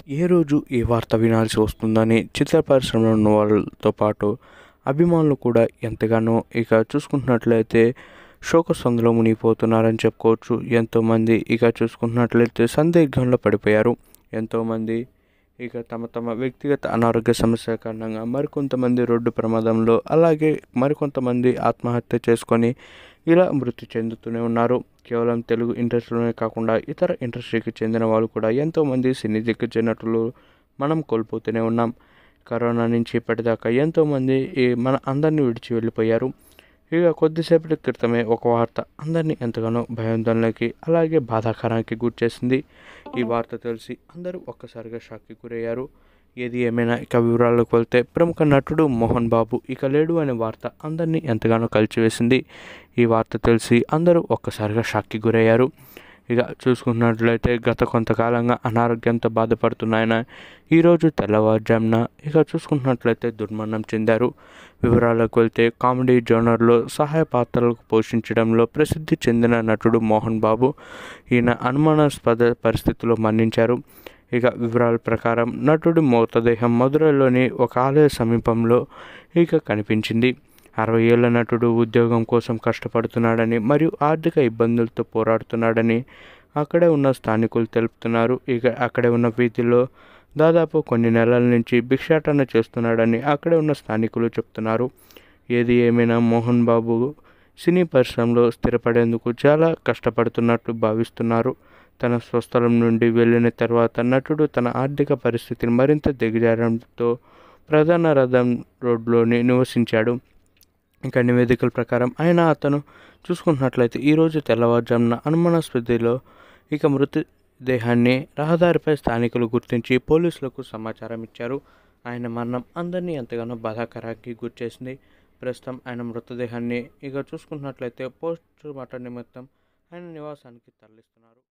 ఏ రోజు ఏ వార్త వినాల్సి వస్తుందని చిత్ర పరిశ్రమలో ఉన్న వాళ్ళతో పాటు అభిమానులు కూడా ఎంతగానో ఇక చూసుకుంటున్నట్లయితే శోకసందులో మునిగిపోతున్నారని చెప్పుకోవచ్చు ఎంతోమంది ఇక చూసుకుంటున్నట్లయితే సందిగ్ధంలో పడిపోయారు ఎంతోమంది ఇక తమ తమ వ్యక్తిగత అనారోగ్య సమస్య కారణంగా మరికొంతమంది రోడ్డు ప్రమాదంలో అలాగే మరికొంతమంది ఆత్మహత్య చేసుకొని ఇలా మృతి చెందుతూనే ఉన్నారు కేవలం తెలుగు ఇండస్ట్రీలోనే కాకుండా ఇతర ఇండస్ట్రీకి చెందిన వాళ్ళు కూడా ఎంతోమంది సినీ దిగ్గజ నటులు మనం కోల్పోతూనే ఉన్నాం కరోనా నుంచి ఇప్పటిదాకా ఎంతోమంది ఈ మన అందరినీ విడిచి వెళ్ళిపోయారు ఇక కొద్దిసేపటి క్రితమే ఒక వార్త అందరినీ ఎంతగానో భయాందోళనకి అలాగే బాధాకరానికి గుర్చేసింది ఈ వార్త తెలిసి అందరూ ఒక్కసారిగా షాక్కి గురయ్యారు ఏది ఏమైనా ఇక వివరాల్లోకి వెళ్తే ప్రముఖ నటుడు మోహన్ బాబు ఇక లేడు అనే వార్త అందరినీ ఎంతగానో కలిచివేసింది ఈ వార్త తెలిసి అందరూ ఒక్కసారిగా షాక్కి గురయ్యారు ఇక చూసుకున్నట్లయితే గత కొంతకాలంగా అనారోగ్యంతో బాధపడుతున్న ఆయన ఈరోజు తెల్లవారుజామున ఇక చూసుకున్నట్లయితే దుర్మరణం చెందారు వివరాలకు వెళ్తే కామెడీ జోనర్లో సహాయ పాత్రలకు పోషించడంలో ప్రసిద్ధి చెందిన నటుడు మోహన్ బాబు ఈయన అనుమానాస్పద పరిస్థితిలో మరణించారు ఇక వివరాల ప్రకారం నటుడి మృతదేహం మధురైలోని ఒక ఆలయ సమీపంలో ఇక కనిపించింది అరవై ఏళ్ల నటుడు ఉద్యోగం కోసం కష్టపడుతున్నాడని మరియు ఆర్థిక ఇబ్బందులతో పోరాడుతున్నాడని అక్కడే ఉన్న స్థానికులు తెలుపుతున్నారు ఇక అక్కడే ఉన్న వీధిలో దాదాపు కొన్ని నెలల నుంచి భిక్షాటన చేస్తున్నాడని అక్కడే ఉన్న స్థానికులు చెప్తున్నారు ఏది ఏమైనా మోహన్ బాబు సినీ పరిశ్రమలో స్థిరపడేందుకు చాలా కష్టపడుతున్నట్లు భావిస్తున్నారు తన స్వస్థలం నుండి వెళ్ళిన తర్వాత నటుడు తన ఆర్థిక పరిస్థితిని మరింత దిగజారడంతో ప్రధాన రథం రోడ్లోని నివసించాడు ఇంకా నివేదికల ప్రకారం ఆయన అతను చూసుకున్నట్లయితే ఈరోజు తెల్లవారుజామున అనుమానాస్పదిలో ఇక మృతదేహాన్ని రహదారిపై స్థానికులు గుర్తించి పోలీసులకు సమాచారం ఇచ్చారు ఆయన మరణం అందరినీ ఎంతగానో బాధాకరానికి గుర్చేసింది ప్రస్తుతం ఆయన మృతదేహాన్ని ఇక చూసుకున్నట్లయితే పోస్ట్ మార్టం నిమిత్తం ఆయన నివాసానికి తరలిస్తున్నారు